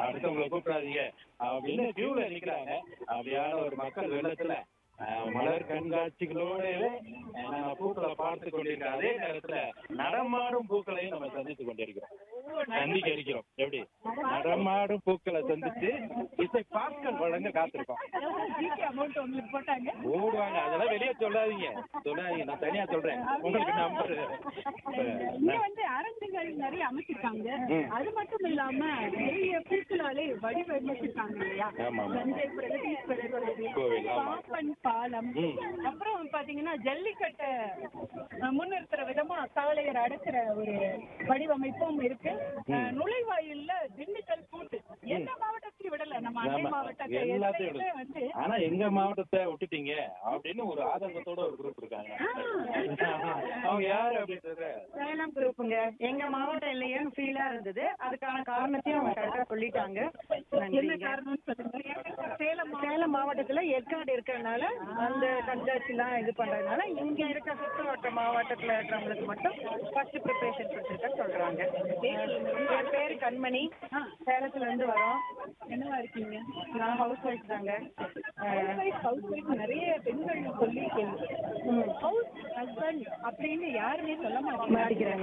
அடுத்தவங்களை கூப்பிடாதீங்க அப்படின்னு கியூல நிக்கிறாங்க அப்படியான ஒரு மக்கள் வெள்ளத்துல அஹ், மலர் கண்காட்சிகளோடவே அஹ், நம்ம பூக்களை பார்த்து கொண்டிருக்கிறோம் அதே நேரத்துல நடமாடும் பூக்களையும் நம்ம சந்தித்து கொண்டிருக்கிறோம் சந்திக்க இருக்கிறோம் எப்படி நடமாடும் பூக்களை சந்திச்சு இசை பாக்கள் வழங்க காத்திருக்கோம் அமௌண்ட் உங்களுக்கு போட்டாங்க ஓடுவாங்க அதெல்லாம் வெளியே சொல்லாதீங்க சொல்லாதீங்க நான் தனியா சொல்றேன் உங்களுக்கு நம்பர் இங்க வந்து அரங்குகள் நிறைய அமைச்சிருக்காங்க ம். அது மட்டும் இல்லாம நிறைய பூக்களாலே வடிவமைச்சிருக்காங்க இல்லையா ஆமா, ஆமா. தஞ்சை பிரகதீஸ்வரர் கோவில், கோவில், ஆமா. பாப்பன் பாலம் ம். அப்புறம் பாத்தீங்கன்னா ஜல்லிக்கட்டை அஹ், முன்னிறுத்துற விதமா காளையர் அடக்குற ஒரு வடிவமைப்பும் இருக்கு அஹ், நுழைவாயில்ல திண்டுக்கல் பூட்டு எந்த மாவட்டத்தையும் விடல நம்ம அண்டை ஆமா. மாவட்டத்தை எல்லாத்தையும் எல்லையில விடு. வந்து ஆனா எங்க மாவட்டத்தை விட்டுட்டீங்க அப்படின்னு ஒரு ஆதங்கத்தோட ஒரு குரூப் இருக்காங்க அவங்க யாரு அப்படின்றத சேலம் குரூப்புங்க எங்க மாவட்டம் இல்லையேன்னு ஃபீலா இருந்தது அதுக்கான காரணத்தையும் அவங்க கரெக்டா சொல்லிட்டாங்க என்ன நன்றிங்க காரணம்னு சொல்லுங்க சேலம் சேலம் மாவட்டத்துல ஏற்காடு இருக்கறனால அந்த கண்காட்சிலாம் இது பண்றதுனால இங்க இருக்க சுற்றுவட்ட மாவட்டத்துல இருக்கிறவங்களுக்கு மட்டும் ஃபர்ஸ்ட் ப்ரிப்பரேஷன் கொடுத்துருக்கேன்னு சொல்றாங்க என் பேரு கண்மணி சேலத்துல இருந்து வரோம் என்னவா இருக்கீங்க நான் ஹவுஸ் ஒய்ஃப் தாங்க அஹ், ஹவுஸ் ஒய்ஃப் நிறைய பெண்கள் சொல்லி ஹவுஸ் ஹஸ்பண்ட் அப்படின்னு யாருமே சொல்ல மாட்டாங்க மாட்டிக்கிறாங்க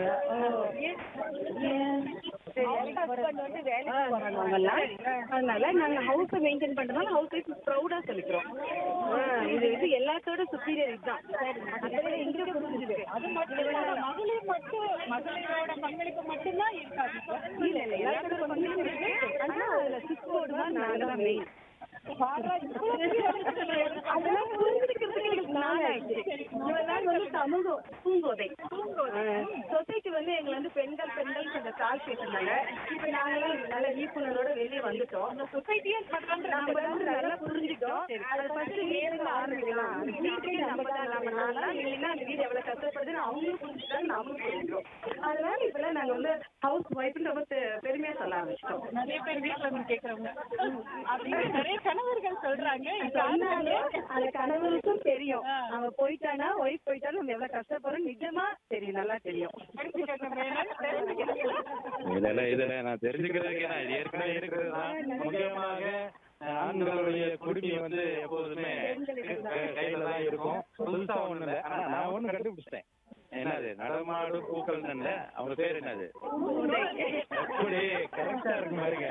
ஹஸ்பண்ட் வந்து வேலைக்கு போறாங்கலாம் அதனால நாங்க ஹவுஸ் மெயின்டைன் பண்றதுனால ஹவுஸ் ஒய்ஃப் ப்ரௌடா சொல்லிக்கிறோம் ஆ, இது இது எல்லாத்தோட சுப்பீரியர் இதுதான் அப்படியே இங்க புரிஞ்சுது அது மட்டும் இல்லாம மகளிர் மட்டும் மகளிரோட பங்களிப்பு மட்டும்தான் இருக்காது இல்ல இல்ல எல்லாத்தோட பங்களிப்பு இருக்கு ஆனா அதுல சுவிட்ச் போர்டு தான் நாங்க தான் மெயின் அதெல்லாம் புரிஞ்சுக்கிறதுக்கு எங்களுக்கு நாள் ஆயிடுச்சு இவ்வளவு நாள் வந்து சமூகம் பூங்கோதை சொசைட்டி வந்து எங்களை வந்து பெண்கள் பெண்கள் கொஞ்சம் தாழ்த்தி வச்சிருந்தாங்க இப்ப நாங்களாம் நல்ல விழிப்புணர்வோட வெளியே வந்துட்டோம் அந்த சொசைட்டியே நம்ம வந்து நல்லா புரிஞ்சுட்டோம் அதை ஃபர்ஸ்ட் வீட்டுல ஆரம்பிக்கலாம் வீட்டுக்கு நம்ம தான் நம்ம நாளா இல்லைன்னா அந்த வீடு எவ்வளவு கஷ்டப்படுதுன்னு அவங்களும் புரிஞ்சுட்டாங்க நாமளும் புரிஞ்சுக்கிறோம் அதனால இப்பெல்லாம் நாங்க வந்து ஹவுஸ் ஒய்ஃப்னு ரொம்ப பெ- பெருமையா சொல்ல ஆரம்பிச்சிட்டோம் நிறைய பேர் வீட்டுல வந்து கேக்குறவங்க அப்படின்னு நிறைய கணவர்கள் சொல்றாங்க சொன்னாங்க அந்த கணவருக்கும் தெரியும் அவன் போயிட்டானா ஒய்ஃப் போயிட்டாலும் நம்ம எவ்வளவு கஷ்டப்படுறோம் நிஜமா தெரியும் நல்லா தெரியும் இதெல்லாம் இதெல்லாம் நான் தெரிஞ்சுக்கிறதுக்கு நான் இது ஏற்கனவே இருக்கிறது தான் முக்கியமாக அஹ், ஆண்களுடைய குடுமி வந்து எப்போதுமே அஹ், கையில தான் இருக்கும் புதுசா ஒண்ணு இல்லை ஆனா நான் ஒண்ணு கண்டுபிடிச்சிட்டேன் என்னது நடமாடும் பூக்கள் தானே அவங்க பேர் என்னது எப்படி கரெக்டா இருக்கு பாருங்க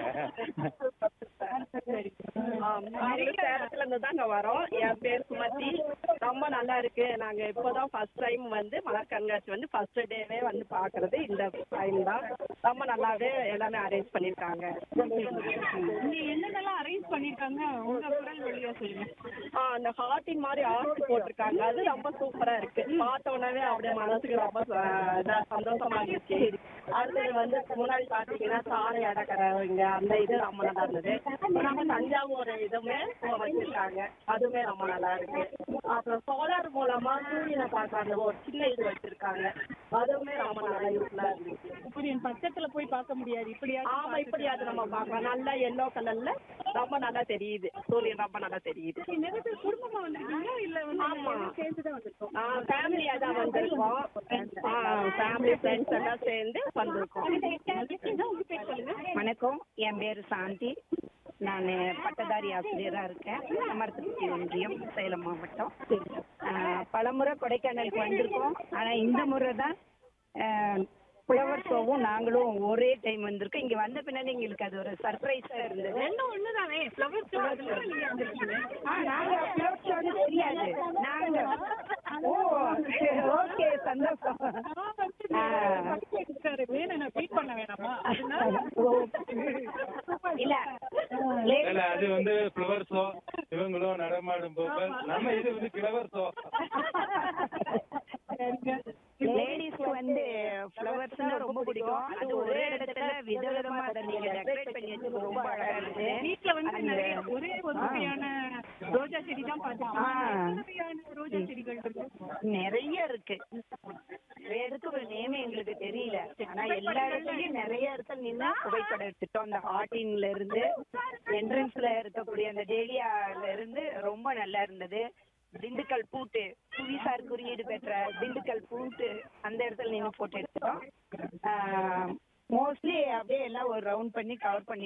நாங்களும் சேலத்துல இருந்து தாங்க வரோம் என் பேர் சுமதி ரொம்ப நல்லா இருக்கு நாங்க இப்போதான் ஃபர்ஸ்ட் டைம் வந்து மலர் கண்காட்சி வந்து ஃபர்ஸ்ட் டேவே வந்து பாக்குறது இந்த டைம் தான் ரொம்ப நல்லாவே எல்லாமே அரேஞ்ச் பண்ணிருக்காங்க இங்க என்னென்னலாம் அரேஞ்ச் பண்ணிருக்காங்க உங்க குரல் வழியா சொல்லுங்க ஆ, அந்த ஹார்ட்டின் மாதிரி ஆர்ட் போட்டிருக்காங்க அது ரொம்ப சூப்பரா இருக்கு பார்த்த உடனே அப்படியே மனசுக்கு ரொம்ப ச- இதா சந்தோஷமா இருந்துச்சு அடுத்தது வந்து முன்னாடி பாத்தீங்கன்னா சாலை அடக்கிறவங்க அந்த இது ரொம்ப நல்லா இருந்தது நம்ம தஞ்சாவூர் இதுவுமே வச்சிருக்காங்க அதுவுமே ரொம்ப நல்லா இருக்கு அப்புறம் சோலார் மூலமா சூரியனை பார்க்க அந்த ஒரு சின்ன இது வச்சிருக்காங்க அதுவுமே ரொம்ப நல்லா யூஸ்ஃபுல்லா இருந்துச்சு இப்படி என் பக்கத்துல போய் பார்க்க முடியாது இப்படியா ஆமா இப்படி அது நம்ம பார்க்கலாம் நல்லா எல்லோ கலர்ல ரொம்ப நல்லா தெரியுது சூரியன் ரொம்ப நல்லா தெரியுது நிறைய பேர் குடும்பமா வந்திருக்கீங்களா இல்ல ஆமா. வந்து சேர்ந்து தான் வந்திருக்கோம் ஃபேமிலியா தான் வந்திருக்கோம் ஃபேமிலி ஃப்ரெண்ட்ஸ் எல்லாம் சேர்ந்து வந்திருக்கோம் உங்க பேர் சொல்லுங்க வணக்கம் என் பேர் சாந்தி நான் பட்டதாரி ஆசிரியராக இருக்கேன் அமர்த்தபுரி ஒன்றியம் சேலம் மாவட்டம் ஆஹ் பலமுறை கொடைக்கானலுக்கு வந்திருக்கோம் ஆனால் இந்த முறை தான் புலவர் ஷோவும் நாங்களும் ஒரே டைம் வந்திருக்கோம் இங்கே வந்த பின்னாடி எங்களுக்கு அது ஒரு சர்ப்ரைஸாக இருந்தது ரெண்டும் ஒண்ணுதானே ஃப்ளவர் ஷோ அதுல நீங்க வந்திருக்கீங்க ஆ நாங்கள் ஃப்ளவர் ஷோன்னு தெரியாது நாங்கள் ஓ ஓகே சந்தோஷம் இருக்காரு வேணும் நான் வெயிட் பண்ண வேணாமா அதனால ஓ. இல்ல இல்ல அது வந்து ஃப்ளவர் ஷோ இவங்களும் நடமாடும் பூக்கள் நம்ம இது வந்து கிழவர் ஷோ லேடிஸ்க்கு வந்து ஃப்ளவர்ஸ்னா ரொம்ப பிடிக்கும் அது ஒரே இடத்துல விதவிதமா அதை நீங்க டெக்கரேட் பண்ணி வச்சு ரொம்ப அழகா இருக்கு வீட்ல வந்து நிறைய ஒரே ஒரு வகையான ரோஜா செடி தான் ஆ. பார்த்தோம் வகையான ரோஜா செடிகள் இருக்கு நிறைய இருக்கு நிறைய இடத்துல ஒரு நேமே எங்களுக்கு தெரியல ஆனா எல்லா இடத்துலயும் நிறைய இடத்துல நின்னா புகைப்படம் எடுத்துட்டோம் அந்த ஹார்டின்ல இருந்து என்ட்ரன்ஸ்ல இருக்கக்கூடிய அந்த டேலியால இருந்து ரொம்ப நல்லா இருந்தது திண்டுக்கல் பூட்டு புவிசார் குறியீடு பெற்ற திண்டுக்கல் பூட்டு அந்த இடத்துல நின்று போட்டோ எடுத்துட்டோம் மோஸ்ட்லி அப்படியே எல்லாம் ஒரு ரவுண்ட் பண்ணி கவர் பண்ணி